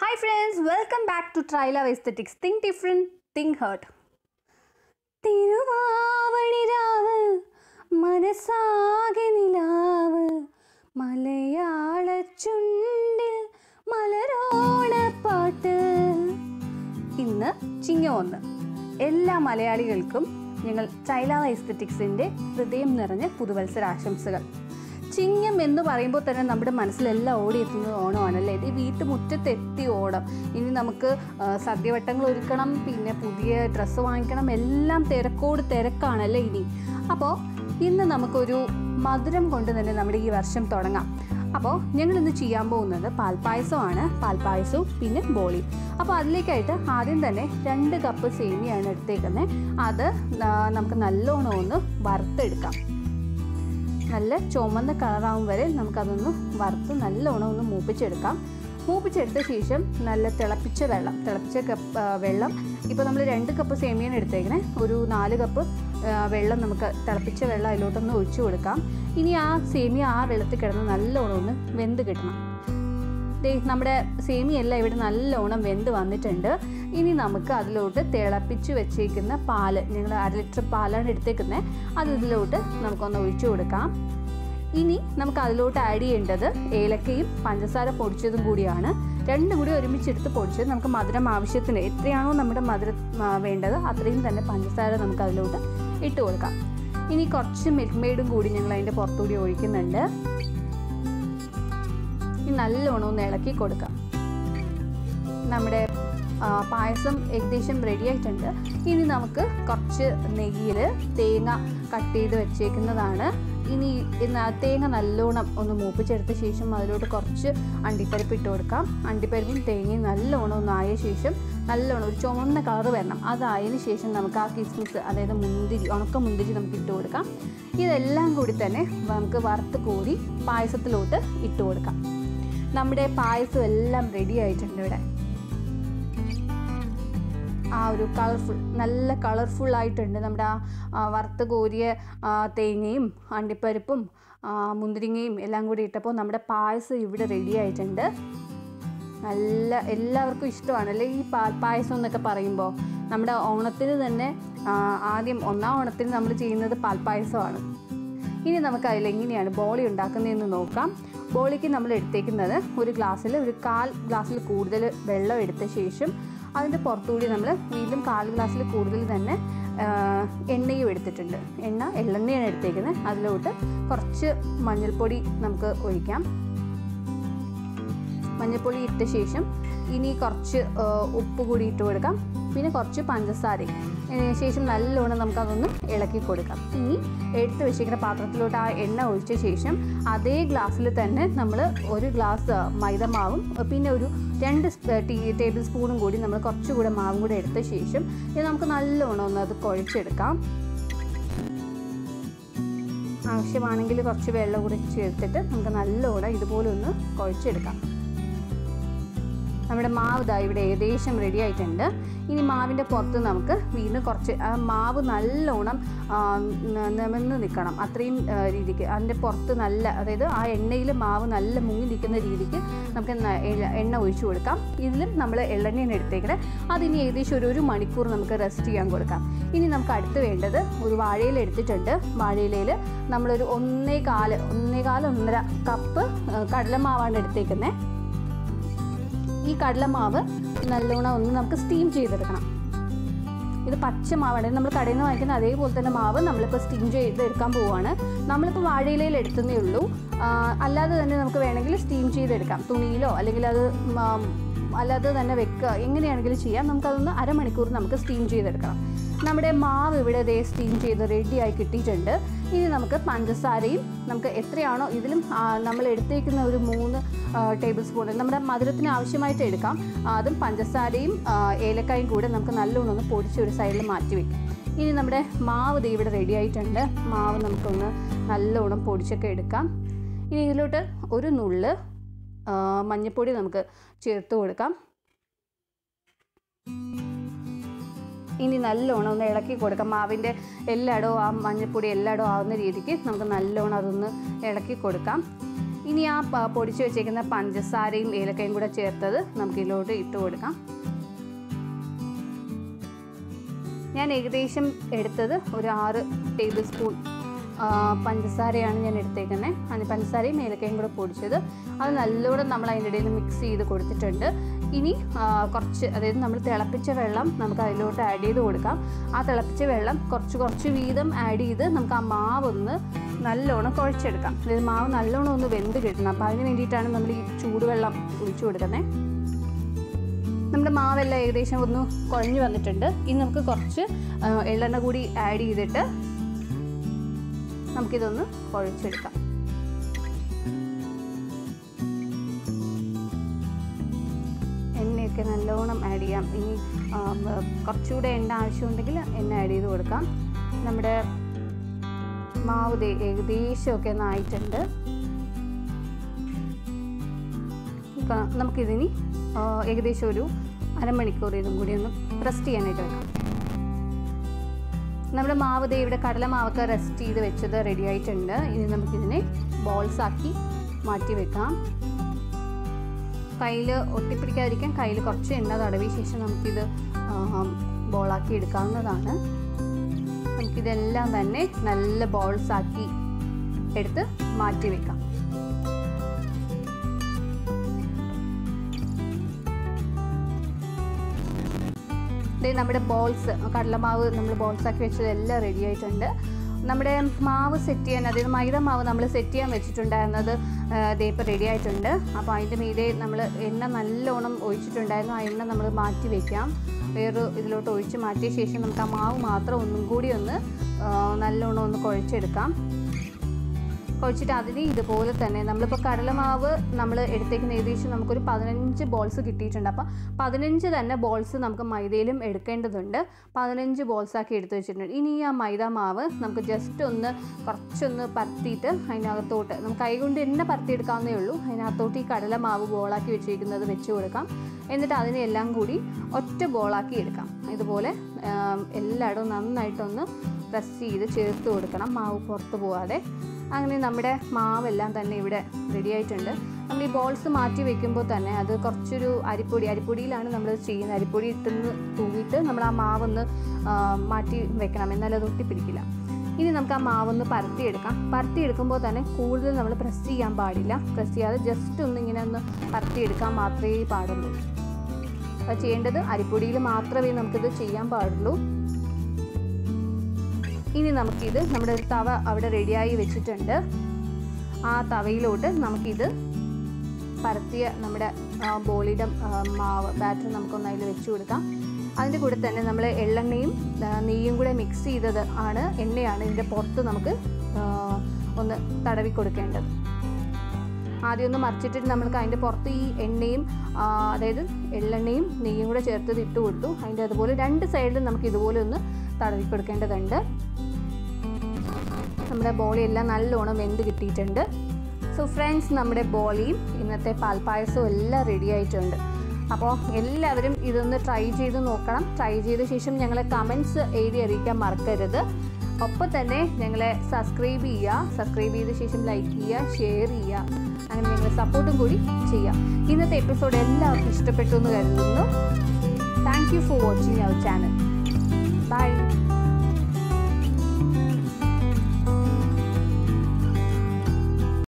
hi friends welcome back to Trila aesthetics think different think heart തിരുവാവണിരാവ് മനസ്സാകെ നിലാവ് മലയാള ചുണ്ടിൽ മലരോണപ്പാട്ട് ഇന്ന് ചിങ്ങ ഒന്ന് എല്ലാ മലയാളികൾക്കും ഞങ്ങൾ ചൈല എസ്തറ്റിക്സിൻ്റെ ഹൃദയം നിറഞ്ഞ പുതുവത്സരാശംസകൾ ചിങ്ങം എന്ന് പറയുമ്പോൾ തന്നെ നമ്മുടെ മനസ്സിലെല്ലാം ഓടിയെത്തുന്നത് ഓണമാണല്ലേ ഇത് വീട്ടുമുറ്റത്തെത്തി ഓണം ഇനി നമുക്ക് ആ, സദ്യവട്ടങ്ങൾ ഒരുക്കണം പിന്നെ പുതിയ ഡ്രസ്സ് വാങ്ങിക്കണം എല്ലാം തിരക്കോട് തിരക്കാണല്ലേ ഇനി അപ്പോൾ ഇന്ന് നമുക്കൊരു മധുരം കൊണ്ട് തന്നെ നമ്മുടെ ഈ വർഷം തുടങ്ങാം അപ്പോൾ ഞങ്ങൾ ഇന്ന് ചെയ്യാൻ പോകുന്നത് പാൽപ്പായസമാണ് പാൽപ്പായസവും പിന്നെ ബോളി അപ്പോൾ അതിലേക്കായിട്ട് ആദ്യം തന്നെ രണ്ട് കപ്പ് സേമിയാണ് എടുത്തേക്കുന്നത് അത് ആ, നമുക്ക് നല്ലോണം ഒന്ന് വറുത്തെടുക്കാം നല്ല ചുമന്ന കളറാവും വരെ നമുക്കതൊന്ന് വറുത്ത് നല്ലോണം ഒന്ന് മൂപ്പിച്ചെടുക്കാം മൂപ്പിച്ചെടുത്ത ശേഷം നല്ല തിളപ്പിച്ച വെള്ളം തിളപ്പിച്ച കപ്പ് ആ, വെള്ളം ഇപ്പോൾ നമ്മൾ രണ്ട് കപ്പ് സേമിയാണ് എടുത്തേക്കണേ ഒരു നാല് കപ്പ് ആ, വെള്ളം നമുക്ക് തിളപ്പിച്ച വെള്ളം അതിലോട്ടൊന്ന് ഒഴിച്ചു കൊടുക്കാം ഇനി ആ സേമിയ ആ വെള്ളത്തിൽ കിടന്ന് നല്ലോണം ഒന്ന് വെന്ത് കിട്ടണം ദേ നമ്മുടെ സേമിയെല്ലാം ഇവിടെ നല്ലോണം വെന്ത് വന്നിട്ടുണ്ട് ഇനി നമുക്ക് അതിലോട്ട് തിളപ്പിച്ച് വെച്ചേക്കുന്ന പാല് ഞങ്ങൾ അര ലിറ്റർ പാലാണ് എടുത്തേക്കുന്നത് അത് ഇതിലോട്ട് നമുക്കൊന്ന് ഒഴിച്ചു കൊടുക്കാം ഇനി നമുക്ക് അതിലോട്ട് ആഡ് ചെയ്യേണ്ടത് ഏലക്കയും പഞ്ചസാര പൊടിച്ചതും കൂടിയാണ് രണ്ടും കൂടി ഒരുമിച്ചെടുത്ത് പൊടിച്ചത് നമുക്ക് മധുരം ആവശ്യത്തിന് എത്രയാണോ നമ്മുടെ മധുരം ആ, വേണ്ടത് അത്രയും തന്നെ പഞ്ചസാര നമുക്ക് അതിലോട്ട് ഇട്ട് കൊടുക്കാം ഇനി കുറച്ച് മിൽക്ക് മെയ്ഡും കൂടി ഞങ്ങൾ അതിൻ്റെ പുറത്തുകൂടി ഒഴിക്കുന്നുണ്ട് ഇനി നല്ലോണം ഒന്ന് ഇളക്കി കൊടുക്കാം നമ്മുടെ ആ, പായസം ഏകദേശം റെഡി ആയിട്ടുണ്ട് ഇനി നമുക്ക് കുറച്ച് നെയ്യിൽ തേങ്ങ കട്ട് ചെയ്ത് വെച്ചേക്കുന്നതാണ് ഇനി ഇന്ന് ആ തേങ്ങ നല്ലോണം ഒന്ന് മൂപ്പിച്ചെടുത്ത ശേഷം അതിലോട്ട് കുറച്ച് അണ്ടിപ്പരിപ്പ് ഇട്ട് കൊടുക്കാം അണ്ടിപ്പരിപ്പും തേങ്ങയും നല്ലോണം ഒന്ന് ആയ ശേഷം നല്ലോണം ഒരു ചുവന്ന കളർ വരണം അതായതിനു ശേഷം നമുക്ക് ആ കിസ്മിസ് അതായത് മുന്തിരി ഉണക്ക മുന്തിരി നമുക്ക് ഇട്ട് കൊടുക്കാം ഇതെല്ലാം കൂടി തന്നെ നമുക്ക് വറുത്ത് കോരി പായസത്തിലോട്ട് ഇട്ട് കൊടുക്കാം നമ്മുടെ പായസം എല്ലാം റെഡി ആയിട്ടുണ്ട് ഇവിടെ ആ ഒരു കളർഫുൾ നല്ല കളർഫുൾ ആയിട്ടുണ്ട് നമ്മുടെ ആ ആ വറുത്ത് കോരിയ ആ, തേങ്ങയും അണ്ടിപ്പരിപ്പും ആ, മുന്തിരിങ്ങയും എല്ലാം കൂടി ഇട്ടപ്പോൾ നമ്മുടെ പായസം ഇവിടെ റെഡി ആയിട്ടുണ്ട് നല്ല എല്ലാവർക്കും ഇഷ്ടമാണല്ലേ ഈ പാൽപ്പായസം എന്നൊക്കെ പറയുമ്പോൾ നമ്മുടെ ഓണത്തിന് തന്നെ ആ, ആദ്യം ഒന്നാം ഓണത്തിന് നമ്മൾ ചെയ്യുന്നത് പാൽപ്പായസമാണ് ഇനി നമുക്ക് അതിൽ എങ്ങനെയാണ് ബോളി ഉണ്ടാക്കുന്നതെന്ന് നോക്കാം ബോളിക്ക് നമ്മൾ എടുത്തേക്കുന്നത് ഒരു ഗ്ലാസ്സിൽ ഒരു കാൽ ഗ്ലാസ്സിൽ കൂടുതൽ വെള്ളം എടുത്ത ശേഷം അതിൻ്റെ പുറത്തുകൂടി നമ്മൾ വീണ്ടും കാൽ ഗ്ലാസ്സിൽ കൂടുതൽ തന്നെ ആ, എണ്ണയും എടുത്തിട്ടുണ്ട് എണ്ണ എള്ളെണ്ണയാണ് എടുത്തേക്കുന്നത് അതിലോട്ട് കുറച്ച് മഞ്ഞൾപ്പൊടി നമുക്ക് ഒഴിക്കാം മഞ്ഞൾപ്പൊടി ഇട്ട ശേഷം ഇനി കുറച്ച് ആ, ഉപ്പ് കൂടി ഇട്ട് കൊടുക്കാം പിന്നെ കുറച്ച് പഞ്ചസാരയും ഇതിന് ശേഷം നല്ലോണം നമുക്കതൊന്ന് ഇളക്കി കൊടുക്കാം ഇനി എടുത്ത് വെച്ചിരിക്കുന്ന പാത്രത്തിലോട്ട് ആ എണ്ണ ഒഴിച്ച ശേഷം അതേ ഗ്ലാസ്സിൽ തന്നെ നമ്മൾ ഒരു ഗ്ലാസ് മൈദമാവും പിന്നെ ഒരു രണ്ട് സ്- ടീ ടേബിൾ സ്പൂണും കൂടി നമ്മൾ കുറച്ചുകൂടെ മാവും കൂടെ എടുത്ത ശേഷം ഇത് നമുക്ക് നല്ലോണം ഒന്ന് അത് കുഴച്ചെടുക്കാം ആവശ്യമാണെങ്കിൽ കുറച്ച് വെള്ളം കൂടി ചേർത്തിട്ട് നമുക്ക് നല്ലോണം ഇതുപോലെ ഒന്ന് കുഴച്ചെടുക്കാം നമ്മുടെ മാവ് ഇതാ ഇവിടെ ഏകദേശം റെഡി ആയിട്ടുണ്ട് ഇനി മാവിൻ്റെ പുറത്ത് നമുക്ക് വീണ്ടും കുറച്ച് ആ മാവ് നല്ലോണം ആ, ന- നിമന്ന് നിൽക്കണം അത്രയും ആ, രീതിക്ക് അതിൻ്റെ പുറത്ത് നല്ല അതായത് ആ എണ്ണയിൽ മാവ് നല്ല മുങ്ങി നിൽക്കുന്ന രീതിക്ക് നമുക്ക് ന- എ- എണ്ണ ഒഴിച്ചു കൊടുക്കാം ഇതിലും നമ്മൾ എള്ളെണ്ണയാണ് എടുത്തേക്കുന്നത് അതിനി ഏകദേശം ഒരു ഒരു മണിക്കൂർ നമുക്ക് റെസ്റ്റ് ചെയ്യാൻ കൊടുക്കാം ഇനി നമുക്ക് അടുത്ത് വേണ്ടത് ഒരു വാഴയില എടുത്തിട്ടുണ്ട് വാഴയിലയിൽ നമ്മളൊരു ഒന്നേ കാല് ഒന്നേ കാല് ഒന്നര കപ്പ് ആ, കടലമാവാണ് എടുത്തേക്കുന്നത് ഈ കടലമാവ് നല്ലോണം ഒന്ന് നമുക്ക് സ്റ്റീം ചെയ്തെടുക്കണം ഇത് പച്ച മാവാണ് നമ്മൾ കടയിൽ നിന്ന് വാങ്ങിക്കുന്ന അതേപോലെ തന്നെ മാവ് നമ്മളിപ്പോൾ സ്റ്റീം ചെയ്ത് എടുക്കാൻ പോവുകയാണ് നമ്മളിപ്പോൾ വാഴയിലയിൽ എടുത്തതേ ഉള്ളൂ ആ, അല്ലാതെ തന്നെ നമുക്ക് വേണമെങ്കിൽ സ്റ്റീം ചെയ്തെടുക്കാം തുണിയിലോ അല്ലെങ്കിൽ അത് മ- അല്ലാതെ തന്നെ വെക്കുക എങ്ങനെയാണെങ്കിലും ചെയ്യാം നമുക്കതൊന്ന് അരമണിക്കൂർ നമുക്ക് സ്റ്റീം ചെയ്തെടുക്കണം നമ്മുടെ മാവ് ഇവിടെ ദേ സ്റ്റീം ചെയ്ത് റെഡിയായി കിട്ടിയിട്ടുണ്ട് ഇനി നമുക്ക് പഞ്ചസാരയും നമുക്ക് എത്രയാണോ ഇതിലും ആ, നമ്മൾ എടുത്തേക്കുന്ന ഒരു മൂന്ന് ടേബിൾ സ്പൂൺ നമ്മുടെ മധുരത്തിന് ആവശ്യമായിട്ട് എടുക്കാം ആ, അതും പഞ്ചസാരയും ആ, ഏലക്കായും കൂടെ നമുക്ക് നല്ലോണം ഒന്ന് പൊടിച്ച് ഒരു സൈഡിൽ മാറ്റി വയ്ക്കും ഇനി നമ്മുടെ മാവ് ദേ ഇവിടെ റെഡി ആയിട്ടുണ്ട് മാവ് നമുക്കൊന്ന് നല്ലോണം പൊടിച്ചൊക്കെ എടുക്കാം ഇനി ഇതിലോട്ട് ഒരു നുള്ള് ആ, മഞ്ഞൾപ്പൊടി നമുക്ക് ചേർത്ത് കൊടുക്കാം ഇനി നല്ലോണം ഒന്ന് ഇളക്കി കൊടുക്കാം മാവിൻ്റെ എല്ലായിടവും ആ മഞ്ഞൾപ്പൊടി എല്ലായിടവും ആവുന്ന രീതിക്ക് നമുക്ക് നല്ലോണം അതൊന്ന് ഇളക്കി കൊടുക്കാം ഇനി ആ പ- പൊടിച്ച് വെച്ചേക്കുന്ന പഞ്ചസാരയും ഏലക്കയും കൂടെ ചേർത്തത് നമുക്ക് ഇതിലോട്ട് ഇട്ട് കൊടുക്കാം ഞാൻ ഏകദേശം എടുത്തത് ഒരു ആറ് ടേബിൾ സ്പൂൺ ആ, പഞ്ചസാരയാണ് ഞാൻ എടുത്തേക്കുന്നത് അതിന് പഞ്ചസാരയും ഏലക്കയും കൂടെ പൊടിച്ചത് അത് നല്ലോണം നമ്മൾ അതിൻ്റെ ഇടയിൽ മിക്സ് ചെയ്ത് കൊടുത്തിട്ടുണ്ട് ഇനി ആ, കുറച്ച് അതായത് നമ്മൾ തിളപ്പിച്ച വെള്ളം നമുക്ക് അതിലോട്ട് ആഡ് ചെയ്ത് കൊടുക്കാം ആ തിളപ്പിച്ച വെള്ളം കുറച്ച് കുറച്ച് വീതം ആഡ് ചെയ്ത് നമുക്ക് ആ മാവൊന്ന് നല്ലോണം കുഴച്ചെടുക്കാം അതായത് മാവ് നല്ലോണം ഒന്ന് വെന്ത് കിട്ടണം അപ്പോൾ അതിന് വേണ്ടിയിട്ടാണ് നമ്മൾ ഈ ചൂടുവെള്ളം ഒഴിച്ചു കൊടുക്കുന്നത് നമ്മുടെ മാവെല്ലാം ഏകദേശം ഒന്ന് കുഴഞ്ഞു വന്നിട്ടുണ്ട് ഇനി നമുക്ക് കുറച്ച് ആ, എള്ളെണ്ണ കൂടി ആഡ് ചെയ്തിട്ട് നമുക്കിതൊന്ന് കുഴച്ചെടുക്കാം എണ്ണയൊക്കെ നല്ലോണം ആഡ് ചെയ്യാം ഇനി ആ, ബ- കുറച്ചുകൂടെ എണ്ണ ആവശ്യമുണ്ടെങ്കിൽ എണ്ണ ആഡ് ചെയ്ത് കൊടുക്കാം നമ്മുടെ മാവ് ദേ ഏകദേശമൊക്കെ ഒന്ന് ആയിട്ടുണ്ട് ക- നമുക്കിതിനി ആ, ഏകദേശം ഒരു അരമണിക്കൂർ ഇതും കൂടി ഒന്ന് റെസ്റ്റ് ചെയ്യാനായിട്ട് വെക്കാം നമ്മുടെ മാവ് ദേ ഇവിടെ കടല മാവൊക്കെ റെസ്റ്റ് ചെയ്ത് വെച്ചത് റെഡി ആയിട്ടുണ്ട് ഇനി നമുക്കിതിനെ ബോൾസ് ആക്കി മാറ്റി വെക്കാം കയ്യിൽ ഒട്ടിപ്പിടിക്കാതിരിക്കാൻ കയ്യിൽ കുറച്ച് എണ്ണ തടവിയ ശേഷം നമുക്കിത് ബോളാക്കി എടുക്കാവുന്നതാണ് നമുക്കിതെല്ലാം തന്നെ നല്ല ബോൾസ് ആക്കി എടുത്ത് മാറ്റി വെക്കാം ദേ നമ്മുടെ ബോൾസ് കടലമാവ് നമ്മൾ ബോൾസ് ആക്കി വെച്ചത് എല്ലാം റെഡി ആയിട്ടുണ്ട് നമ്മുടെ മാവ് സെറ്റ് ചെയ്യാൻ അതായത് മൈദ മാവ് നമ്മൾ സെറ്റ് ചെയ്യാൻ വെച്ചിട്ടുണ്ടായിരുന്നത് ആ, ദേ ഇപ്പോൾ റെഡി ആയിട്ടുണ്ട് അപ്പോൾ അതിൻ്റെ മീതെ നമ്മൾ എണ്ണ നല്ലോണം ഒഴിച്ചിട്ടുണ്ടായിരുന്നു ആ എണ്ണ നമ്മൾ മാറ്റി വെക്കാം വേറൊരു ഇതിലോട്ട് ഒഴിച്ച് മാറ്റിയ ശേഷം നമുക്ക് ആ മാവ് മാത്രം ഒന്നും കൂടി ഒന്ന് ആ, നല്ലോണം ഒന്ന് കുഴച്ചെടുക്കാം കുഴച്ചിട്ട് അതിന് ഇതുപോലെ തന്നെ നമ്മളിപ്പോൾ കടലമാവ് നമ്മൾ എടുത്തേക്കുന്ന ഏകദേശം നമുക്കൊരു പതിനഞ്ച് ബോൾസ് കിട്ടിയിട്ടുണ്ട് അപ്പോൾ പതിനഞ്ച് തന്നെ ബോൾസ് നമുക്ക് മൈദയിലും എടുക്കേണ്ടതുണ്ട് പതിനഞ്ച് ബോൾസ് ആക്കി എടുത്ത് വെച്ചിട്ടുണ്ട് ഇനി ഈ ആ മൈദ മാവ് നമുക്ക് ജസ്റ്റ് ഒന്ന് കുറച്ചൊന്ന് പരത്തിയിട്ട് അതിനകത്തോട്ട് നമുക്ക് കൈകൊണ്ട് തന്നെ പരത്തിയെടുക്കാവുന്നേ ഉള്ളൂ അതിനകത്തോട്ട് ഈ കടലമാവ് ബോളാക്കി വെച്ചിരിക്കുന്നത് വെച്ച് കൊടുക്കാം എന്നിട്ട് അതിനെ എല്ലാം കൂടി ഒറ്റ ബോളാക്കി എടുക്കാം ഇതുപോലെ ആം, എല്ലായിടവും നന്നായിട്ടൊന്ന് പ്രസ് ചെയ്ത് ചേർത്ത് കൊടുക്കണം മാവ് പുറത്ത് പോവാതെ അങ്ങനെ നമ്മുടെ മാവെല്ലാം തന്നെ ഇവിടെ റെഡി ആയിട്ടുണ്ട് നമ്മൾ ഈ ബോൾസ് മാറ്റി വെക്കുമ്പോൾ തന്നെ അത് കുറച്ചൊരു അരിപ്പൊടി അരിപ്പൊടിയിലാണ് നമ്മൾ ചെയ്യുന്നത് അരിപ്പൊടി ഇട്ടുന്ന് തൂവിയിട്ട് നമ്മൾ ആ മാവൊന്ന് ആ, മാറ്റി വെക്കണം എന്നാലും അത് ഒട്ടിപ്പിടിക്കില്ല ഇനി നമുക്ക് ആ മാവൊന്ന് പരത്തിയെടുക്കാം പരത്തിയെടുക്കുമ്പോൾ തന്നെ കൂടുതൽ നമ്മൾ പ്രസ് ചെയ്യാൻ പാടില്ല പ്രസ് ചെയ്യാതെ ജസ്റ്റ് ഒന്ന് ഇങ്ങനെ ഒന്ന് പരത്തിയെടുക്കാൻ മാത്രമേ പാടുള്ളൂ അപ്പോൾ ചെയ്യേണ്ടത് അരിപ്പൊടിയിൽ മാത്രമേ നമുക്കിത് ചെയ്യാൻ പാടുള്ളൂ ഇനി നമുക്കിത് നമ്മുടെ ഒരു തവ അവിടെ റെഡിയായി വെച്ചിട്ടുണ്ട് ആ തവയിലോട്ട് നമുക്കിത് പരത്തിയ നമ്മുടെ ആ, ബോളിയുടെ ആ, മാവ് ബാറ്റർ നമുക്കൊന്ന് അതിൽ വെച്ച് കൊടുക്കാം അതിൻ്റെ കൂടെ തന്നെ നമ്മൾ എള്ളെണ്ണയും ആ, നെയ്യും കൂടെ മിക്സ് ചെയ്തത് ആണ് എണ്ണയാണ് ഇതിൻ്റെ പുറത്ത് നമുക്ക് ആ, ഒന്ന് തടവി കൊടുക്കേണ്ടത് ആദ്യം ഒന്ന് മറിച്ചിട്ടിട്ട് നമുക്ക് അതിൻ്റെ പുറത്ത് ഈ എണ്ണയും ആ, അതായത് എള്ളെണ്ണയും നെയ്യും കൂടെ ചേർത്തത് ഇട്ട് കൊടുത്തു അതിൻ്റെ അതുപോലെ രണ്ട് സൈഡിലും നമുക്ക് ഇതുപോലെ ഒന്ന് തടവി കൊടുക്കേണ്ടതുണ്ട് നമ്മുടെ ബോളി എല്ലാം നല്ലോണം വെന്ത് കിട്ടിയിട്ടുണ്ട് സോ ഫ്രണ്ട്സ് നമ്മുടെ ബോളിയും ഇന്നത്തെ പാൽപ്പായസവും എല്ലാം റെഡി ആയിട്ടുണ്ട് അപ്പോൾ എല്ലാവരും ഇതൊന്ന് ട്രൈ ചെയ്ത് നോക്കണം ട്രൈ ചെയ്ത ശേഷം ഞങ്ങളെ കമൻസ് എഴുതി അറിയിക്കാൻ മറക്കരുത് ഒപ്പം തന്നെ ഞങ്ങളെ സബ്സ്ക്രൈബ് ചെയ്യുക സബ്സ്ക്രൈബ് ചെയ്ത ശേഷം ലൈക്ക് ചെയ്യുക ഷെയർ ചെയ്യുക അങ്ങനെ ഞങ്ങളെ സപ്പോർട്ടും കൂടി ചെയ്യുക ഇന്നത്തെ എപ്പിസോഡ് എല്ലാവർക്കും ഇഷ്ടപ്പെട്ടു എന്ന് കരുതുന്നു thank you for watching our channel by